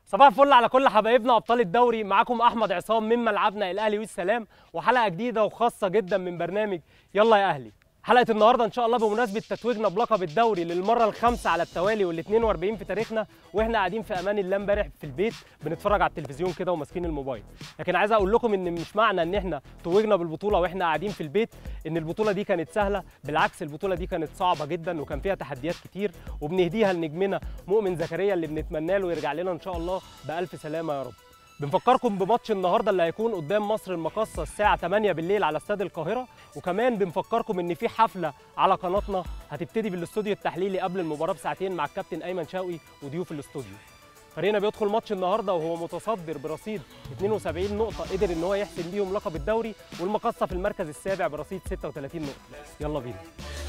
صباح الفل على كل حبايبنا ابطال الدوري معاكم احمد عصام من ملعبنا الاهلي والسلام وحلقه جديده وخاصه جدا من برنامج يلا يا اهلي حلقه النهارده ان شاء الله بمناسبه تتويجنا بلقب الدوري للمره الخامسه على التوالي وال 42 في تاريخنا واحنا قاعدين في امان الله امبارح في البيت بنتفرج على التلفزيون كده وماسكين الموبايل لكن عايز اقول لكم ان مش معنى ان احنا توجنا بالبطوله واحنا قاعدين في البيت ان البطوله دي كانت سهله بالعكس البطوله دي كانت صعبه جدا وكان فيها تحديات كتير وبنهديها لنجمنا مؤمن زكريا اللي بنتمنى له يرجع لنا ان شاء الله بالف سلامه يا رب بنفكركم بماتش النهارده اللي هيكون قدام مصر المقاصه الساعه 8 بالليل على استاد القاهره وكمان بنفكركم ان في حفله على قناتنا هتبتدي بالاستوديو التحليلي قبل المباراه بساعتين مع الكابتن ايمن شوقي وضيوف الاستوديو فريقنا بيدخل ماتش النهارده وهو متصدر برصيد 72 نقطه قدر ان هو يحسم بيهم لقب الدوري والمقاصه في المركز السابع برصيد 36 نقطه يلا بينا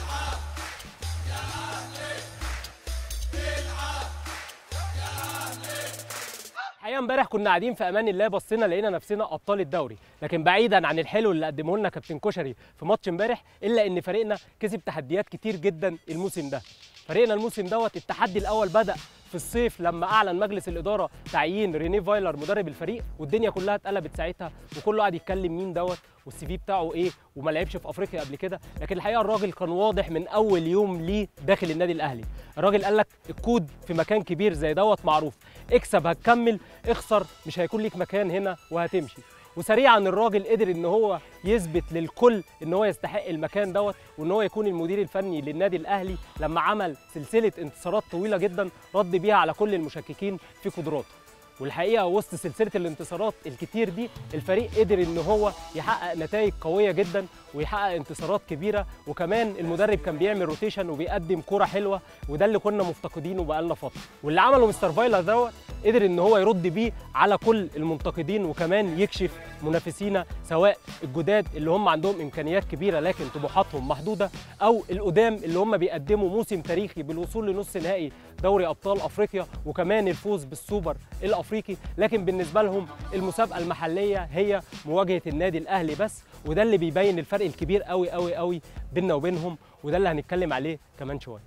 الحقيقه امبارح كنا قاعدين في امان الله بصينا لقينا نفسنا ابطال الدوري لكن بعيدا عن الحلو اللي قدمه لنا كابتن كشري في ماتش امبارح الا ان فريقنا كسب تحديات كتير جدا الموسم ده فريقنا الموسم دوت التحدي الاول بدا في الصيف لما اعلن مجلس الاداره تعيين ريني فايلر مدرب الفريق والدنيا كلها اتقلبت ساعتها وكله قاعد يتكلم مين دوت والسي في بتاعه ايه وما لعبش في افريقيا قبل كده لكن الحقيقه الراجل كان واضح من اول يوم ليه داخل النادي الاهلي الراجل قال لك الكود في مكان كبير زي دوت معروف اكسب هتكمل اخسر مش هيكون ليك مكان هنا وهتمشي وسريعا الراجل قدر ان هو يثبت للكل ان هو يستحق المكان دوت وان هو يكون المدير الفني للنادي الاهلي لما عمل سلسله انتصارات طويله جدا رد بيها على كل المشككين في قدراته والحقيقه وسط سلسله الانتصارات الكتير دي الفريق قدر ان هو يحقق نتائج قويه جدا ويحقق انتصارات كبيره وكمان المدرب كان بيعمل روتيشن وبيقدم كوره حلوه وده اللي كنا مفتقدينه بقالنا فتره واللي عمله مستر فايلر دوت قدر ان هو يرد بيه على كل المنتقدين وكمان يكشف منافسينا سواء الجداد اللي هم عندهم امكانيات كبيره لكن طموحاتهم محدوده او القدام اللي هم بيقدموا موسم تاريخي بالوصول لنص نهائي دوري ابطال افريقيا وكمان الفوز بالسوبر الافريقي لكن بالنسبه لهم المسابقه المحليه هي مواجهه النادي الاهلي بس وده اللي بيبين الفرق الكبير قوي قوي قوي بيننا وبينهم وده اللي هنتكلم عليه كمان شويه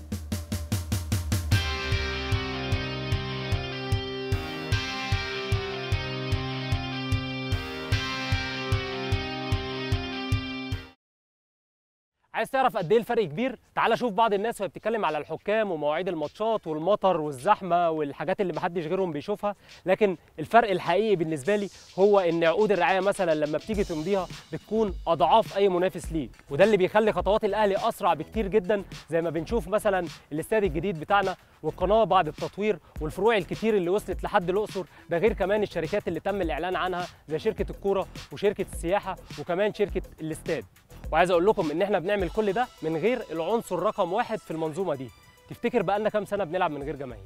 عايز تعرف قد ايه الفرق كبير تعال شوف بعض الناس وهي بتتكلم على الحكام ومواعيد الماتشات والمطر والزحمه والحاجات اللي محدش غيرهم بيشوفها لكن الفرق الحقيقي بالنسبه لي هو ان عقود الرعايه مثلا لما بتيجي تمضيها بتكون اضعاف اي منافس ليك وده اللي بيخلي خطوات الاهلي اسرع بكتير جدا زي ما بنشوف مثلا الاستاد الجديد بتاعنا والقناه بعد التطوير والفروع الكتير اللي وصلت لحد الاقصر ده غير كمان الشركات اللي تم الاعلان عنها زي شركه الكوره وشركه السياحه وكمان شركه الاستاد وعايز اقول لكم ان احنا بنعمل كل ده من غير العنصر رقم واحد في المنظومه دي تفتكر بقالنا كام سنه بنلعب من غير جماهير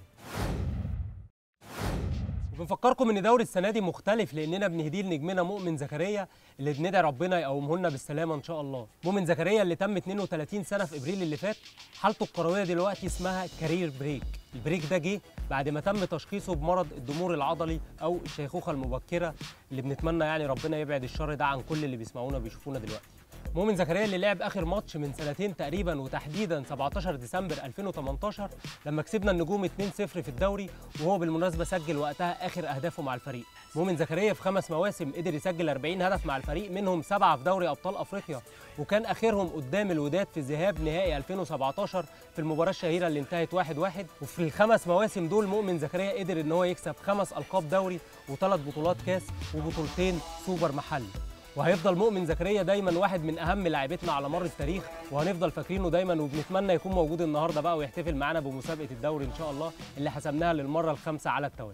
وبنفكركم ان دوري السنه دي مختلف لاننا بنهديه لنجمنا مؤمن زكريا اللي بندعي ربنا يقومه لنا بالسلامه ان شاء الله مؤمن زكريا اللي تم 32 سنه في ابريل اللي فات حالته الكرويه دلوقتي اسمها كارير بريك البريك ده جه بعد ما تم تشخيصه بمرض الضمور العضلي او الشيخوخه المبكره اللي بنتمنى يعني ربنا يبعد الشر ده عن كل اللي بيسمعونا وبيشوفونا دلوقتي مؤمن زكريا اللي لعب اخر ماتش من سنتين تقريبا وتحديدا 17 ديسمبر 2018 لما كسبنا النجوم 2-0 في الدوري وهو بالمناسبه سجل وقتها اخر اهدافه مع الفريق مؤمن زكريا في خمس مواسم قدر يسجل 40 هدف مع الفريق منهم سبعه في دوري ابطال افريقيا وكان اخرهم قدام الوداد في ذهاب نهائي 2017 في المباراه الشهيره اللي انتهت 1-1 وفي الخمس مواسم دول مؤمن زكريا قدر ان هو يكسب خمس القاب دوري وثلاث بطولات كاس وبطولتين سوبر محلي وهيفضل مؤمن زكريا دايما واحد من اهم لاعبتنا على مر التاريخ وهنفضل فاكرينه دايما وبنتمنى يكون موجود النهارده بقى ويحتفل معانا بمسابقه الدوري ان شاء الله اللي حسمناها للمره الخامسه على التوالي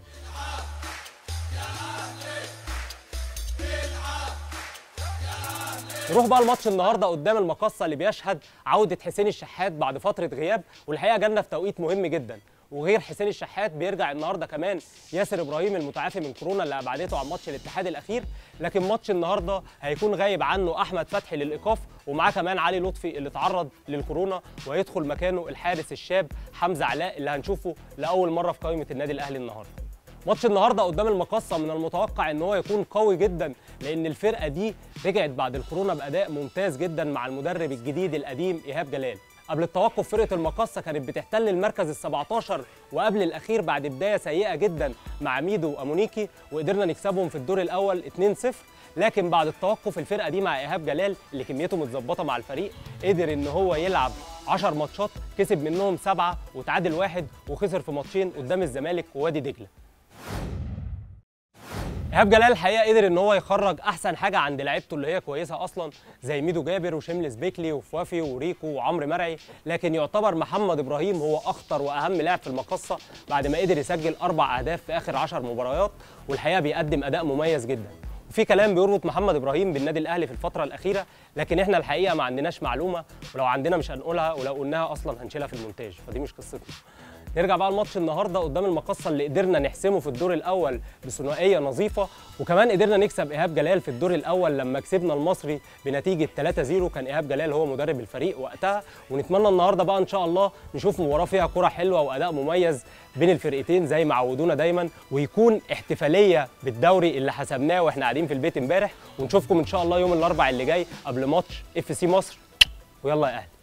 نروح بقى الماتش النهارده قدام المقصه اللي بيشهد عوده حسين الشحات بعد فتره غياب والحقيقه جالنا في توقيت مهم جدا وغير حسين الشحات بيرجع النهارده كمان ياسر ابراهيم المتعافي من كورونا اللي ابعدته عن ماتش الاتحاد الاخير لكن ماتش النهارده هيكون غايب عنه احمد فتحي للايقاف ومعاه كمان علي لطفي اللي تعرض للكورونا وهيدخل مكانه الحارس الشاب حمزه علاء اللي هنشوفه لاول مره في قائمه النادي الاهلي النهارده ماتش النهارده قدام المقصه من المتوقع ان هو يكون قوي جدا لان الفرقه دي رجعت بعد الكورونا باداء ممتاز جدا مع المدرب الجديد القديم ايهاب جلال قبل التوقف فرقه المقصه كانت بتحتل المركز ال 17 وقبل الاخير بعد بدايه سيئه جدا مع ميدو وامونيكي وقدرنا نكسبهم في الدور الاول 2-0 لكن بعد التوقف الفرقه دي مع ايهاب جلال اللي كميته متظبطه مع الفريق قدر ان هو يلعب 10 ماتشات كسب منهم سبعه وتعادل واحد وخسر في ماتشين قدام الزمالك ووادي دجله ايهاب جلال الحقيقه قدر ان هو يخرج احسن حاجه عند لعيبته اللي هي كويسه اصلا زي ميدو جابر وشملس بيكلي وفوافي وريكو وعمرو مرعي لكن يعتبر محمد ابراهيم هو اخطر واهم لاعب في المقصه بعد ما قدر يسجل اربع اهداف في اخر 10 مباريات والحقيقه بيقدم اداء مميز جدا وفي كلام بيربط محمد ابراهيم بالنادي الاهلي في الفتره الاخيره لكن احنا الحقيقه ما عندناش معلومه ولو عندنا مش هنقولها ولو قلناها اصلا هنشيلها في المونتاج فدي مش قصتنا نرجع بقى الماتش النهارده قدام المقصه اللي قدرنا نحسمه في الدور الاول بثنائيه نظيفه وكمان قدرنا نكسب ايهاب جلال في الدور الاول لما كسبنا المصري بنتيجه 3-0 كان ايهاب جلال هو مدرب الفريق وقتها ونتمنى النهارده بقى ان شاء الله نشوف مباراه فيها كره حلوه واداء مميز بين الفرقتين زي ما عودونا دايما ويكون احتفاليه بالدوري اللي حسبناه واحنا قاعدين في البيت امبارح ونشوفكم ان شاء الله يوم الاربعاء اللي جاي قبل ماتش اف سي مصر ويلا يا اهلي